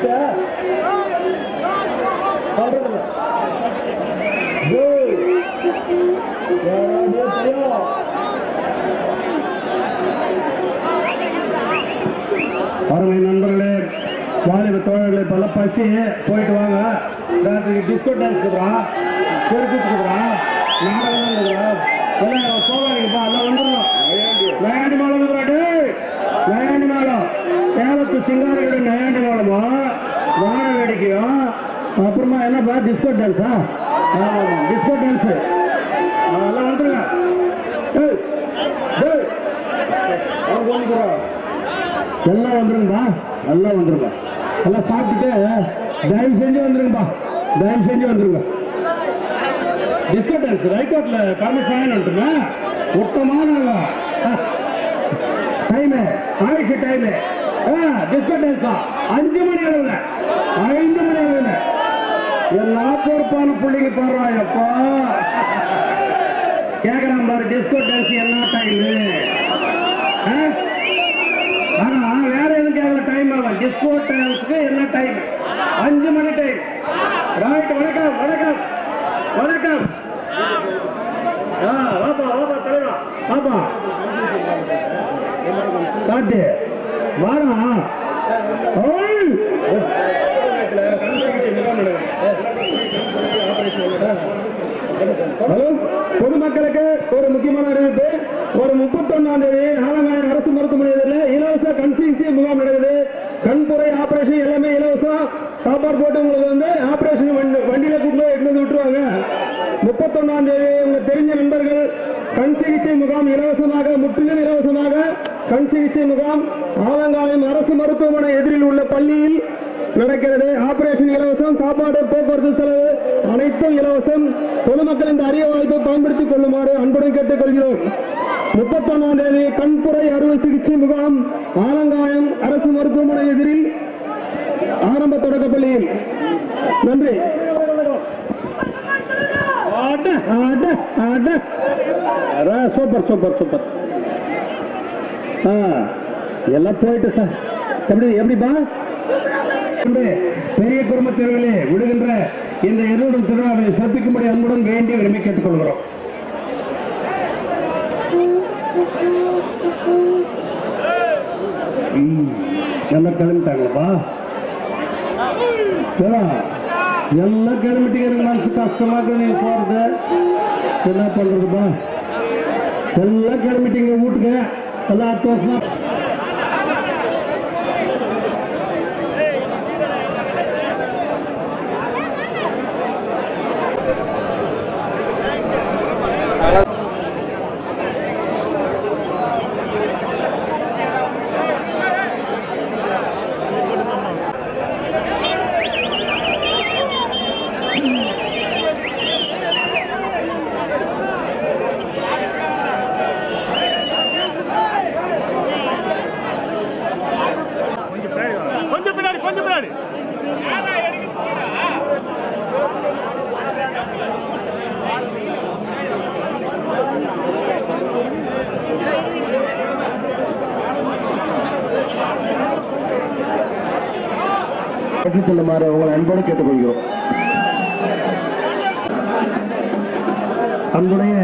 சொல்லிட்டா சொல்றது Good. யாராவது தெரியும் அருமை நண்பர்களே வாலிப தோழர்களே பல பசி போயிட்டு வாங்க ராத்திரிக்கு டிஸ்கோ டான்ஸ் இருக்கிறான் செருப்பு இருக்கிறான் நாடகம் இருக்கிறான் எல்லாம் போகாதீங்கப்பா எல்லாம் வந்துடலாம் நயாண்டி மாலம் இருக்கிறான் டேய் நயாண்டி மாலம் சேலத்து சிங்காரியோட நயாண்டி மாலமா வான வேடிக்கையும் அப்புறமா என்னப்பா டிஸ்கோ டான்ஸா ஆமாம் டிஸ்கோ டான்ஸு எல்லாம் வந்துருங்க ஏய் டேய் அவங்க வந்துக்கிறோம் எல்லாம் வந்துருங்கப்பா எல்லாம் வந்துருங்க எல்லாம் சாப்பிட்டுட்டு தயவு செஞ்சு வந்துருங்கப்பா தயவு செஞ்சு வந்துருங்க டிஸ்கோ டான்ஸ் ரைட் ரோட்ல காமிஸ் வாங்கினா உத்தமான டைமு ஆயிடுச்சு டைமு டிஸ்கோ டான்ஸா அஞ்சு மணி அளவுல ஐந்து மணி அளவுல எல்லா பொறுப்பான பிள்ளைங்க பாடுறாயப்பா கேக்குறான் பாரு டிஸ்கோ டான்ஸ் என்ன டைமு ஆனா வேற எதுவும் கேட்கல டைம் ஆகும் டிஸ்கோ டான்ஸ்க்கு என்ன டைம் அஞ்சு மணி டைம் ரைட் வணக்கம் வணக்கம் வணக்கம் ஆ, வாப்பா வாப்பா தலைவா வாப்பா காட்டு வாடா ஓய் ஹலோ பொதுமக்களுக்கு ஒரு முக்கியமான அறிவிப்பு ஒரு முப்பத்தொன்னாம் தேதி ஆலங்காயம் அரசு மருத்துவமனையில் இலவச கண் சிகிச்சை முகாம் நடக்குது கண்புரை ஆபரேஷன் எல்லாமே இலவசம் சாப்பாடு போட்டு உங்களுக்கு வந்து ஆபரேஷன் வண்டி வண்டியில கூட்டு போய் எடுத்து வந்து விட்டுருவாங்க முப்பத்தொன்னாம் தேதி உங்க தெரிஞ்ச நண்பர்கள் கண் சிகிச்சை முகாம் இலவசமாக முற்றிலும் இலவசமாக கண் சிகிச்சை முகாம் ஆலங்காயம் அரசு மருத்துவமனை எதிரில் உள்ள பள்ளியில் நடக்கிறது ஆபரேஷன் இலவசம் சாப்பாடு போக்குவரத்து செலவு அனைத்தும் இலவசம் பொதுமக்கள் இந்த அரிய வாய்ப்பை பயன்படுத்திக் கொள்ளுமாறு அன்புடன் கேட்டுக் கொள்கிறோம் முப்பத்தொன்னாம் தேதி கண்புரை அறுவை சிகிச்சை முகாம் ஆலங்காயம் அரசு மருத்துவமனை எதிரில் ஆரம்ப தொடக்க பள்ளியில் நன்றி ஆட, ஆட, ஆட. அரே, சூப்பர் சூப்பர் சூப்பர் ஆ, எல்லாம் போயிட்டு சார் எப்படி எப்படிப்பா என்று பெரிய குடும்ப தெருவிலே விடுகின்ற இந்த இருவரும் திருவிழாவை சிறப்பிக்கும்படி அன்புடன் வேண்டி விரும்பி கேட்டுக்கொள்கிறோம் ம், எல்லாம் கிளம்பிட்டாங்களப்பா ஏன்னா, எல்லாம் கிளம்பிட்டீங்க எனக்கு மனசு கஷ்டமா இருக்கு நீங்க போறது என்ன பண்றதுப்பா எல்லாம் கிளம்பிட்டீங்க வீட்டுக்கு எல்லாம் அடுத்த வருஷம் கொஞ்சம் பின்னாடி கொஞ்சம் பின்னாடி எடுத்துச் செல்லுமாறு உங்களை அன்போடு கேட்டுக்கொள்கிறோம் அன்புடைய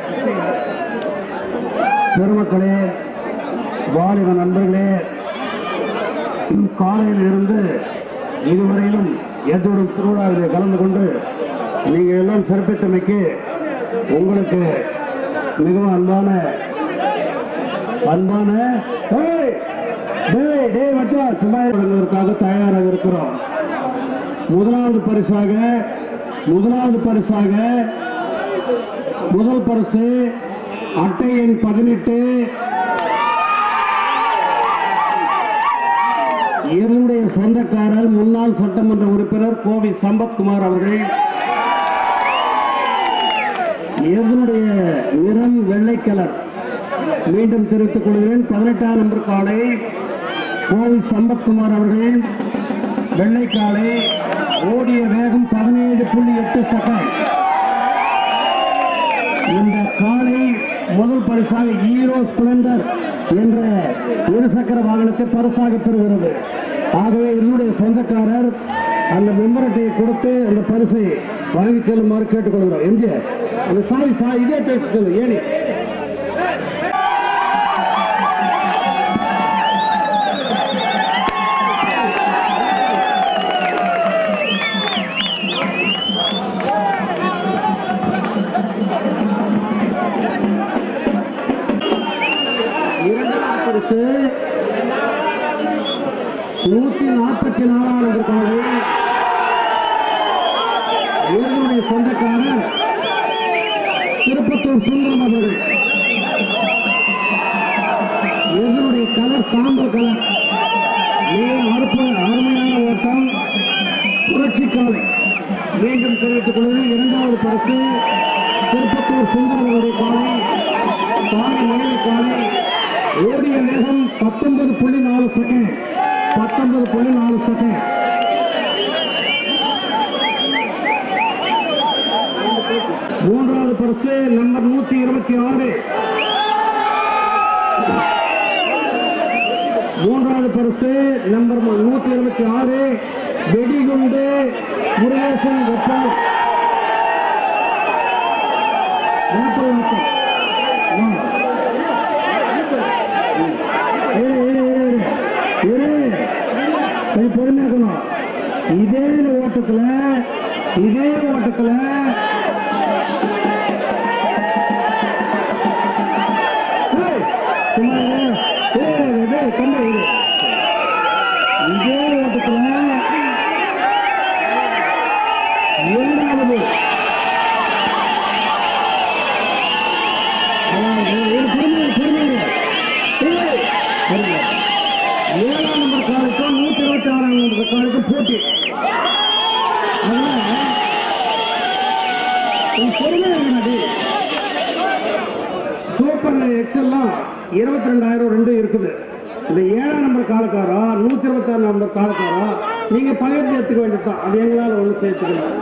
பெருமக்களே வாலிப நண்பர்களே காலையில் இருந்து இதுவரையிலும் எதோடு திருவிழாவிலே கலந்து கொண்டு நீங்கள் எல்லாம் சிறப்பித்தமைக்கு உங்களுக்கு மிகவும் அன்பான அன்பான ஏய், டேய், டேய் மச்சான், சும்மா இருப்பதற்காக தயாராக இருக்கிறோம் முதலாவது பரிசாக முதலாவது பரிசாக முதல் பரிசு அட்டை எண் பதினெட்டு என்னுடைய சொந்தக்காரர் முன்னாள் சட்டமன்ற உறுப்பினர் கோவி சம்பத்குமார் அவர்கள் இதனுடைய நிறம் வெள்ளை கலர் மீண்டும் தெரிவித்துக் கொள்கிறேன் பதினெட்டாம் நம்பர் காலை கோவி சம்பத்குமார் அவர்கள் வெள்ளை காலை ஓடிய வேகம் பதினேழு புள்ளி எட்டு செகண்ட் இந்த காலை முதல் பரிசாக ஹீரோ ஸ்பிளண்டர் என்ற இருசக்கர வாகனத்தை பரிசாக பெறுகிறது ஆகவே என்னுடைய சொந்தக்காரர் அந்த மெம்பரட்டையை கொடுத்து அந்த பரிசை வாங்கி செல்லுமாறு கேட்டுக்கொள்கிறோம் எம்ஜிஆர் அந்த சாவி சா இதே பேசி சொல்லு ஏனி இரண்டாவது பரிசு நூத்தி நாற்பத்தி நாலாவது காலை இவர்களுடைய சொந்தக்காரர் திருப்பத்தூர் சுந்தரம் அவர்கள் இவர்களுடைய கலர் சாம்பல் கலர் மிக அற்ப அருமையான ஓட்டம் புரட்சி காலை மீண்டும் தெரிவித்துக் கொள்வது இரண்டாவது பரிசு திருப்பத்தூர் சுந்தரம் அவருடைய காலை காலை மனைவி காலை ஓடிய வேகம் பத்தொன்பது புள்ளி நாலு செகண்ட் பத்தொன்பது புள்ளி நாலு செகண்ட் மூன்றாவது பரிசு நம்பர் நூத்தி இருபத்தி ஆறு மூன்றாவது பரிசு நம்பர் நூத்தி இருபத்தி ஆறு வெடிகுண்டு முருகேசன் வெப்பம் வணக்கம் வணக்கம் வா. இரு, இரு, இரு, இரு. இரு. கொஞ்சம் பொறுமையா இருக்கணும். இதே ஓட்டத்துல இதே ஓட்டத்துல ஏய், சும்மா இரு. ஏய், டேய், தம்பி, இரு. இதே ஓட்டத்துல இரண்டாவது ஏழாம் நம்பர் காலுக்கும் நூத்தி இருபத்தி ஆறாம் நம்பர் காலுக்கும் போட்டி அதனால உன் பொறுமை என்னடி சூப்பர் எக்ஸல்லாம் இருபத்தி ரெண்டாயிரம் ரெண்டு இருக்குது இந்த ஏழாம் நம்பர் காலக்காரா நூத்தி இருபத்தி ஆறு நம்பர் காலக்காரா நீங்க பகிர்ந்து எடுத்துக்க வேண்டியதுதான் அது எங்களால் ஒண்ணு சேர்த்துக்கணும்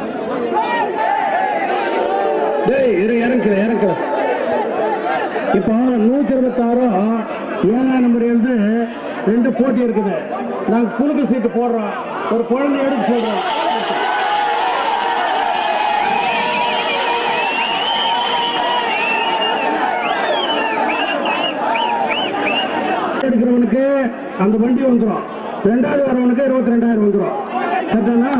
டேய் இரு இறங்கல இறங்கல இப்போ நூத்தி இருபத்தி ஆறோ ஏழாம் நம்பர் எழுது ரெண்டு போட்டி இருக்குது நாங்க குலுக்கு சீட்டு போடுறோம் ஒரு குழந்தை எடுத்து சொல்றோம் எடுக்கிறவனுக்கு அந்த வண்டி வந்துடும் ரெண்டாவது வரவனுக்கு இருபத்தி ரெண்டாயிரம் வந்துடும் சரிதானா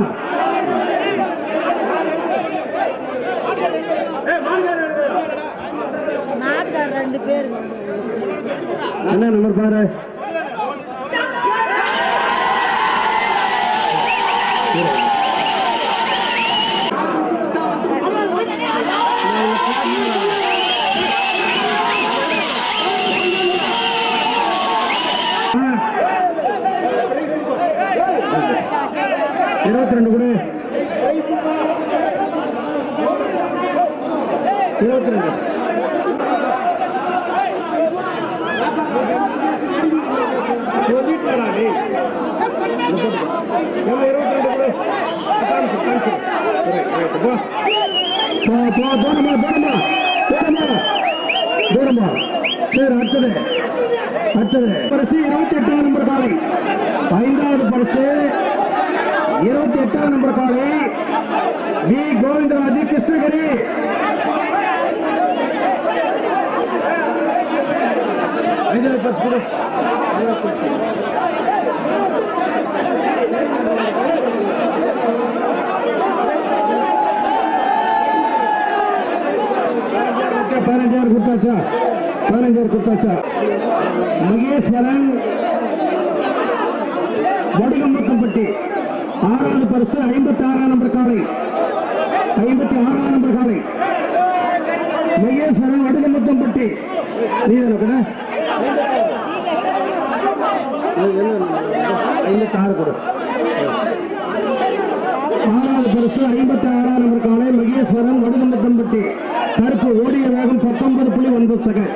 நாட்டுக்கார் ரெண்டு பேர் என்ன நம்பர் பாரு இருபத்தி ரெண்டு கூட இருபத்தி ரெண்டு சொல்லிட்டாடா டேய். இங்க போட்டுக்கோ. ஏம்மா, இருபத்தி ரெண்டு கொடு. காமிச்சு, காமிச்சு. சரி, ரைட்டு, போ. போ, போ, போடுமா, போடுமா, போடுமா. போடுமா. சரி, அடுத்தது. அடுத்தது. பரிசு இருபத்தி எட்டாம் நம்பர் காலை ஐந்தாவது பரிசு இருபத்தி எட்டாம் நம்பர் காலை வி கோவிந்தராஜ் கிருஷ்ணகிரி ஐந்தாவது பரிசு கொடு. ஐந்தாவது பரிசு. பதினஞ்சாயிரம் கொடுத்தாச்சா பதினஞ்சாயிரம் கொடுத்தாச்சா மகேஸ்வரன் வடிகம்பக்கம்பட்டி ஆறாவது பரிசு ஐம்பத்தி ஆறாம் நம்பர் காலை ஐம்பத்தி ஆறாம் நம்பர் காலை மகேஸ்வரன் வடிகம்பக்கம்பட்டி நீ தானே ஐம்பத்தி ஆறு கொடு ஆறாவது பரிசு ஐம்பத்தி ஆறாம் நம்பர் காலை மகேஸ்வரன் வடுகம்பத்தம்பட்டி கருப்பு ஓடிய வேகம் பத்தொன்பது புள்ளி ஒன்பது செகண்ட்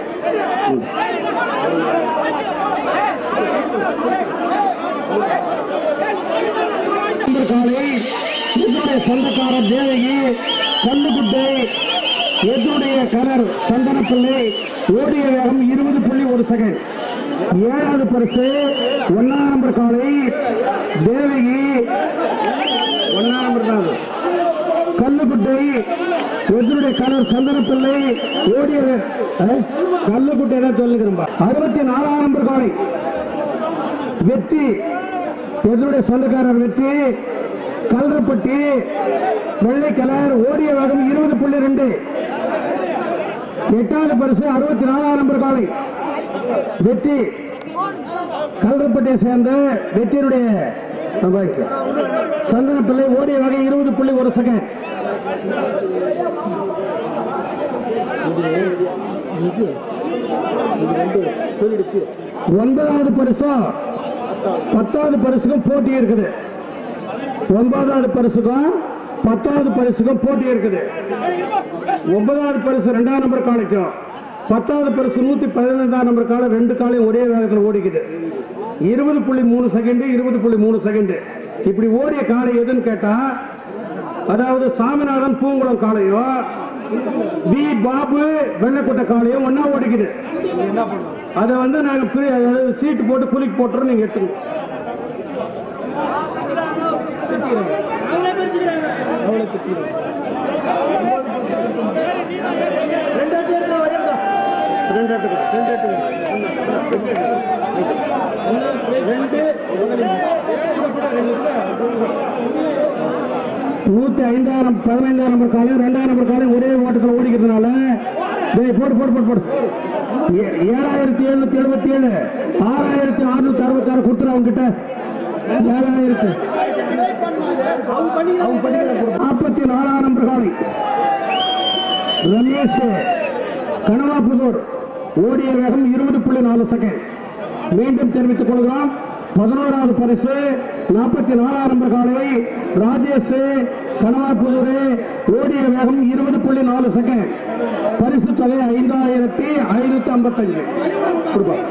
நம்பர் காலை என்னுடைய சொந்தக்கார தேவகி கல்லுக்குட்டை எதுடைய கலர் சந்தனப்பிள்ளை ஓடிய வேகம் இருபது புள்ளி ஒரு செகண்ட் ஏழாவது பரிசு ஒன்னாம் நம்பர் காலை தேவகி ஒன்னாம் நம்பர் தான் அது. கல்லுக்குட்டை எதனுடைய கலர் சந்தனப்பிள்ளை ஓடியது கல்லுக்குட்டை தான் சொல்லுகிறோம் அறுபத்தி நாலாம் நம்பர் காலை வெற்றி எதனுடைய சொந்தக்காரர் வெற்றி கல்றப்பட்டி வெள்ளை கலர் ஓடிய வேகம் இருபது புள்ளி ரெண்டு எட்டாவது பரிசு அறுபத்தி நாலாம் நம்பர் காலை வெற்றி கல்றப்பட்டியை சேர்ந்த வெற்றியினுடைய சந்தன பிள்ளை ஓடிய வகை இருபது புள்ளி ஒரு செகண்ட் ஒன்பதாவது பரிசும் பத்தாவது பரிசுக்கும் போட்டி இருக்குது ஒன்பதாவது பரிசுக்கும் பத்தாவது பரிசுக்கும் போட்டி இருக்குது ஒன்பதாவது பரிசு ரெண்டாம் நம்பர் காலைக்கும் பத்தாவது பரிசு நூத்தி பதினைந்தாம் நம்பர் காலை ரெண்டு காலையும் ஒரே வேகத்தில் ஓடிக்குது இருபது புள்ளி மூணு செகண்ட் இருபது புள்ளி மூணு செகண்ட் இப்படி ஓடிய காலை எதுன்னு கேட்டா அதாவது சாமிநாதன் பூங்குளம் காலையும் பி பாபு வெள்ளக்கோட்டை காலையும் ஒன்னா ஓடிக்குது அதை வந்து நாங்க free- அதாவது சீட்டு போட்டு குலுக்கி போட்டுறோம் நீங்க எடுத்துக்கணும் ரெண்டு எடுத்துக்கோ, ரெண்டு எடுத்துக்கோ. நூத்தி ஐந்தாயிரம் பதினைந்தாயிரம் நம்பர் காலம் ரெண்டாயிரம் நம்பர் காலம் ஒரே ஓட்டத்தில் ஓடிக்கிறதுனால டேய், போடு போடு போடு போடு ஏ- ஏழாயிரத்தி எழுநூத்தி எழுபத்தி ஏழு ஆறாயிரத்தி அறுநூத்தி அறுபத்தி ஆறு கொடுத்துரு அவங்க கிட்ட ஏழாயிரத்து நாற்பத்தி நாலாம் நம்பர் காலை ரமேஷ் கனவாபுதூர் ஓடிய வேகம் இருபது புள்ளி நாலு செகண்ட் மீண்டும் தெரிவித்துக் கொள்கிறோம் பதினோராவது பரிசு நாற்பத்தி நாலாம் நம்பர் காலை ராஜேஷ் கனவாபுதூர் ஓடிய வேகம் இருபது புள்ளி நாலு செகண்ட் பரிசு தொகை ஐந்தாயிரத்தி ஐநூத்தி ஐம்பத்தஞ்சு கொடுப்போம்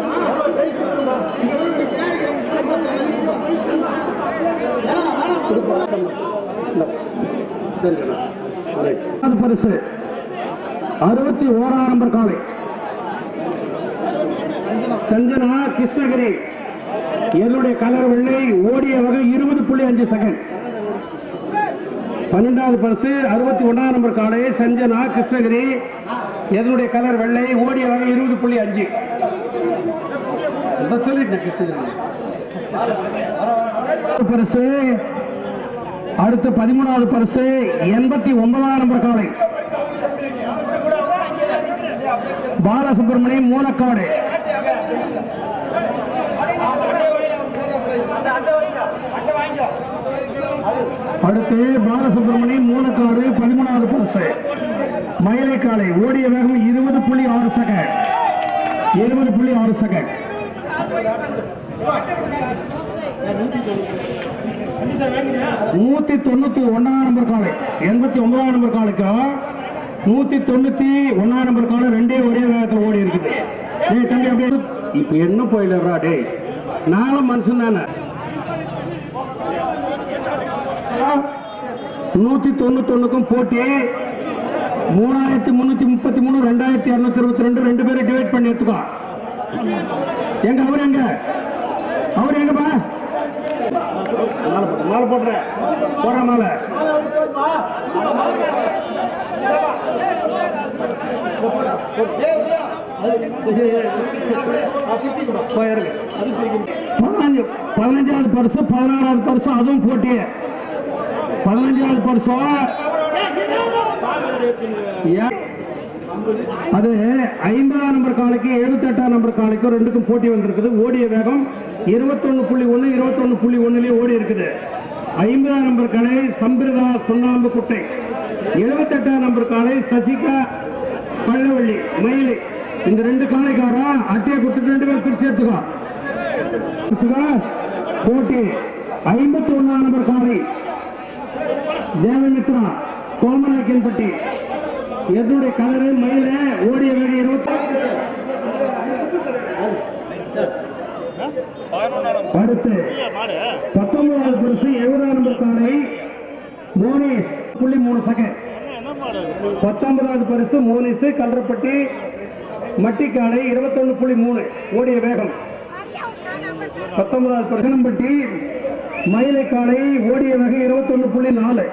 அது பரிசு அறுபத்தி ஓராம் நம்பர் காலை சஞ்சனா கிருஷ்ணகிரி என்னுடைய கலர் வெள்ளை ஓடிய வகை இருபது புள்ளி அஞ்சு செகண்ட் பன்னெண்டாவது பரிசு அறுபத்தி ஒன்றாம் நம்பர் காலை சஞ்சனா கிருஷ்ணகிரி என்னுடைய கலர் வெள்ளை ஓடிய வகை இருபது புள்ளி அஞ்சு இதை சொல்லிட்டேன் கிருஷ்ணகிரி பரிசு அடுத்த பதிமூணாவது பரிசு எண்பத்தி ஒன்பதாம் நம்பர் காலை பாலசுப்ரமணியம் மூலக்காடு அடுத்து பாலசுப்ரமணியம் மூலக்காடு பதிமூணாவது பரிசு மயிலை காலை ஓடிய வேகம் இருபது புள்ளி ஆறு செகண்ட் இருபது புள்ளி ஆறு செகண்ட் நூத்தி தொண்ணூத்தி ஒன்னாம் நம்பர் காலை எண்பத்தி ஒன்பதாம் நம்பர் காலைக்கும் நூத்தி தொண்ணூத்தி ஒன்னாம் நம்பர் காலை ரெண்டே ஒரே வேகத்தில் ஓடி இருக்குது டேய் தம்பி அப்படியே இப்ப என்ன போயிடுறா டேய் நானும் மனுஷன் தானே நூத்தி தொண்ணூத்தி ஒண்ணுக்கும் போட்டி மூணாயிரத்தி முன்னூத்தி முப்பத்தி மூணு ரெண்டாயிரத்தி இருநூத்தி இருபத்தி ரெண்டு ரெண்டு பேரும் டிவைட் பண்ணி எடுத்துக்கோ எங்க அவர் எங்க அவர் எங்கப்பா மாலை போட்டு மாலை போடுறேன் போடுற மாலை போயிருங்க பதினஞ்சு பதினஞ்சாவது பரிசு பதினாறாவது பரிசு அதுவும் போட்டி பதினஞ்சாவது பரிசு ஏன்? அது ஐம்பதாம் நம்பர் காலைக்கு எழுபத்தி எட்டாம் நம்பர் காலைக்கும் ரெண்டுக்கும் போட்டி வந்திருக்குது ஓடிய வேகம் இருபத்தொன்னு புள்ளி ஒன்று இருபத்தொன்னு புள்ளி ஒண்ணுலயே ஓடி இருக்குது ஐம்பதாம் நம்பர் காலை சம்பிரதா சுண்ணாம்பு குட்டை எழுபத்தெட்டாம் நம்பர் காலை சசிகா பள்ளவள்ளி மயிலை இந்த ரெண்டு காலைக்காரன் அட்டையை கொடுத்துட்டு ரெண்டு பேரும் பிரிச்சு எடுத்துக்கோ எடுத்துக்கோ. போட்டி ஐம்பத்தி ஒன்னாம் நம்பர் காலை தேவமித்ரா கோமராக்கின்பட்டி என்னுடைய கலரு மயில ஓடிய வேக இருபத்தி அடுத்து பத்தொன்பதாவது பரிசு எழுபதாம் நம்பர் காலை மோனிஸ் புள்ளி மூணு செகண்ட் பத்தொன்பதாவது பரிசு மோனிஸ் கல்றப்பட்டி மட்டிக்காலை இருபத்தொன்னு புள்ளி மூணு ஓடிய வேகம் பத்தொன்பதாவது பிரகனம்பட்டி மயிலைக்காலை ஓடிய வேகம் இருபத்தொன்னு புள்ளி நாலு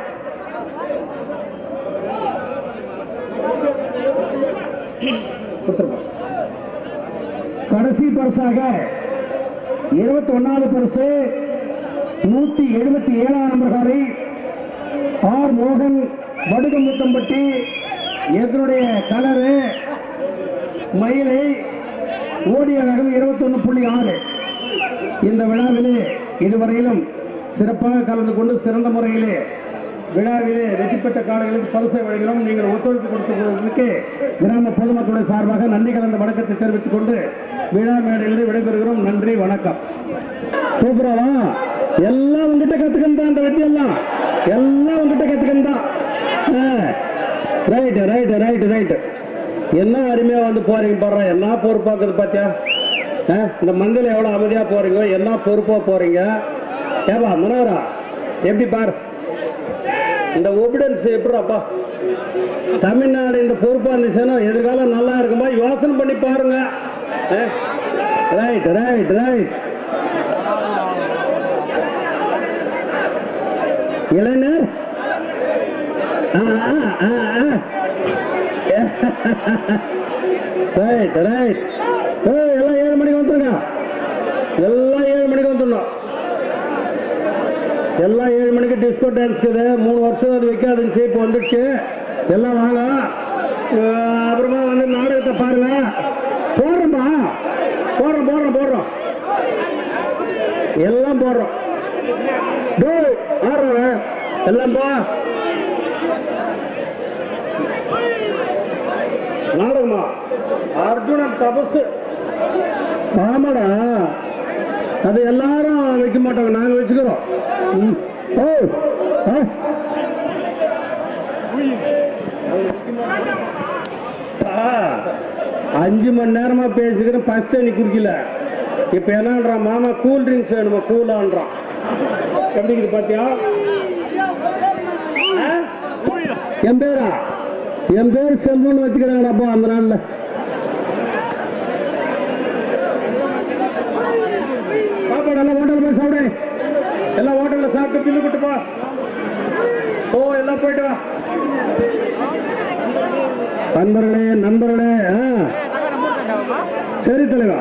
கொடுத்துருங்க. கடைசி பரிசாக இருபத்தி ஒன்னாவது பரிசு நூத்தி எழுபத்தி ஏழாம் நம்பர் காரை ஆர் மோகன் வடுகமுத்தம்பட்டி எங்களுடைய கலரு மயிலை ஓடிய ரகம் இருபத்தொன்னு புள்ளி ஆறு இந்த விழாவிலே இதுவரையிலும் சிறப்பாக கலந்து கொண்டு சிறந்த முறையிலே விழாவிலே வெற்றி பெற்ற காலைகளுக்கு பரிசை வழங்கினோம் நீங்கள் ஒத்துழைப்பு கொடுத்ததற்கு கிராம பொதுமக்களுடைய சார்பாக நன்றி கலந்த வணக்கத்தை தெரிவித்துக் கொண்டு விழா மேடையிலிருந்து விடைபெறுகிறோம் நன்றி வணக்கம் சூப்பராவா எல்லாம் உங்ககிட்ட கத்துக்கணும் அந்த வெற்றி எல்லாம் எல்லாம் உங்ககிட்ட கத்துக்கணும் ரைட்டு ரைட்டு ரைட்டு ரைட்டு என்ன அருமையா வந்து போறீங்க பாரு என்ன பொறுப்பாக்குது பாத்தியா ஆ, இந்த மந்தில எவ்வளவு அமைதியா போறீங்க என்ன பொறுப்பா போறீங்க ஏப்பா மனோரா எப்படி பாரு இந்த ஒபிடன்ஸ் எப்படிப்பா தமிழ்நாடு இந்த பொறுப்பா இருந்துச்சுன்னா எதிர்காலம் நல்லா இருக்குமா யோசனை பண்ணி பாருங்க ரைட் ரைட் ரைட் இளைஞர் ஆ, ஆ, ஆ, ஆ. ரைட் ரைட் ஏய், எல்லாம் ஏழு மணிக்கு வந்துருங்க எல்லாம் ஏழு மணிக்கு வந்துடணும் எல்லாம் ஏழு மணிக்கு டிஸ்கோ டான்ஸ்க்குது மூணு வருஷம் அது வைக்காதுச்சு இப்போ வந்துடுச்சு எல்லாம் வாங்க அஹ் அப்புறமா வந்து நாடகத்தை பாருங்க போடுறோம்பா போடுறோம் போடுறோம் போடுறோம் எல்லாம் போடுறோம் டேய், ஆடுறவன் எல்லாம் போ நாடகமா அர்ஜுனன் தபசு ஆமாடா அது எல்லாரும் வைக்க மாட்டாங்க நாங்க வச்சுக்கிறோம் ம். ஓ ஆ. ஆ, அஞ்சு மணி நேரமா பேசிக்கிறேன் ஃபர்ஸ்ட் தண்ணி குடிக்கல இப்ப என்னன்றான் மாமா கூல் ட்ரிங்க்ஸ் வேணுமா கூலான்றான் எப்படி இருக்குது பாத்தியா ஆ? என் பேரா என் பேர் செல்வன் வச்சுக்கிறாங்கடாப்பா அந்த நாள்ல சாப்பாடு எல்லாம் ஹோட்டல் போய் சாப்பிடு எல்லாம் ஹோட்டல்ல சாப்பிட்டு பில்லு கொடுத்துப்பா ஓ எல்லாம் போயிட்டு வா நண்பர்களே நண்பர்களே ஆ. சரி தலைவா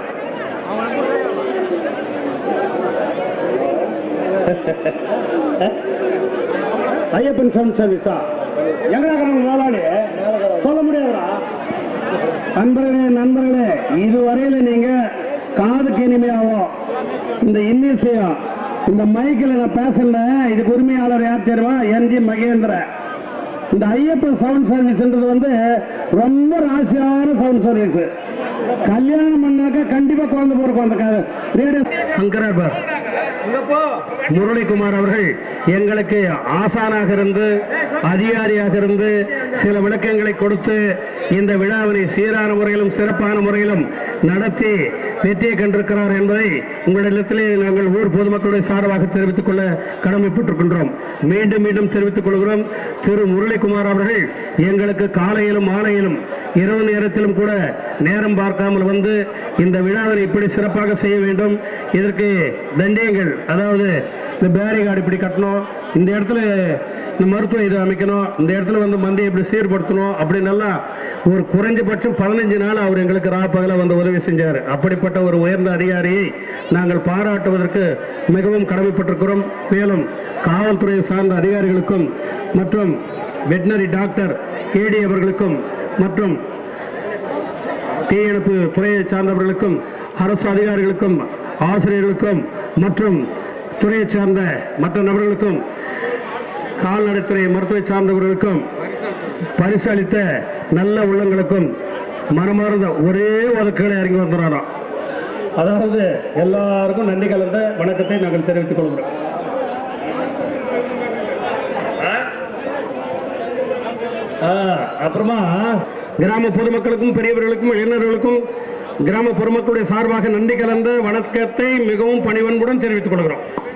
ஐயப்பன் சவுண்ட் சர்வீஸா எங்கடா முதலாளி சொல்ல முடியாதுடா நண்பர்களே நண்பர்களே இதுவரையில நீங்க காதுக்கு இனிமையாகும் இந்த இன்னிசையம் இந்த மைக்கில் நான் பேசல இதுக்கு உரிமையாளர் யார் தெரியுமா என்ஜி மகேந்திர இந்த ஐயப்பன் சவுண்ட் சர்வீஸ்ன்றது வந்து ரொம்ப ராசியான சவுண்ட் சர்வீஸ் கல்யாணம் பண்ணாக்க கண்டிப்பா குழந்தை பிறக்கும் அந்த ரேடியோ சங்கரர் பார் முரளிகுமார் அவர்கள் எங்களுக்கு ஆசானாக இருந்து அதிகாரியாக இருந்து சில விளக்கங்களை கொடுத்து இந்த விழாவினை சீரான முறையிலும் சிறப்பான முறையிலும் நடத்தி வெற்றியை கண்டிருக்கிறார் என்பதை உங்களிடத்திலே நாங்கள் ஊர் பொதுமக்களுடைய சார்பாக தெரிவித்துக் கொள்ள கடமைப்பட்டிருக்கின்றோம் மீண்டும் மீண்டும் தெரிவித்துக் கொள்கிறோம் திரு முரளிகுமார் அவர்கள் எங்களுக்கு காலையிலும் மாலையிலும் இரவு நேரத்திலும் கூட நேரம் பார்க்காமல் வந்து இந்த விழாவினை இப்படி சிறப்பாக செய்ய வேண்டும் இதற்கு தண்டியங்கள் அதாவது இந்த பேரிகார்டு இப்படி கட்டணும் இந்த இடத்துல இந்த மருத்துவ இது அமைக்கணும் இந்த இடத்துல வந்து மந்தையை இப்படி சீர்படுத்தணும் அப்படின்னு எல்லாம் ஒரு குறைஞ்சபட்சம் பதினஞ்சு நாள் அவர் எங்களுக்கு ராப்பகல வந்து உதவி செஞ்சார் அப்படிப்பட்ட ஒரு உயர்ந்த அதிகாரியை நாங்கள் பாராட்டுவதற்கு மிகவும் கடமைப்பட்டிருக்கிறோம் மேலும் காவல்துறையை சார்ந்த அதிகாரிகளுக்கும் மற்றும் வெட்டினரி டாக்டர் ஏடி அவர்களுக்கும் மற்றும் தீயணைப்பு துறையை சார்ந்தவர்களுக்கும் அரசு அதிகாரிகளுக்கும் ஆசிரியர்களுக்கும் மற்றும் துறையை சார்ந்த மற்ற நபர்களுக்கும் கால்நடைத்துறை மருத்துவத்தை சார்ந்தவர்களுக்கும் பரிசு அளித்த நல்ல உள்ளங்களுக்கும் மனமார்ந்த ஒரே ஒதுக்கீடு இறங்கி வந்துடுறோம் அதாவது எல்லாருக்கும் நன்றி கலந்த வணக்கத்தை நாங்கள் தெரிவித்துக் கொள்கிறோம் ஆ, அப்புறமா கிராம பொதுமக்களுக்கும் பெரியவர்களுக்கும் இளைஞர்களுக்கும் கிராம பொதுமக்களுடைய சார்பாக நன்றி கலந்த வணக்கத்தை மிகவும் பணிவன்புடன் தெரிவித்துக் கொள்கிறோம்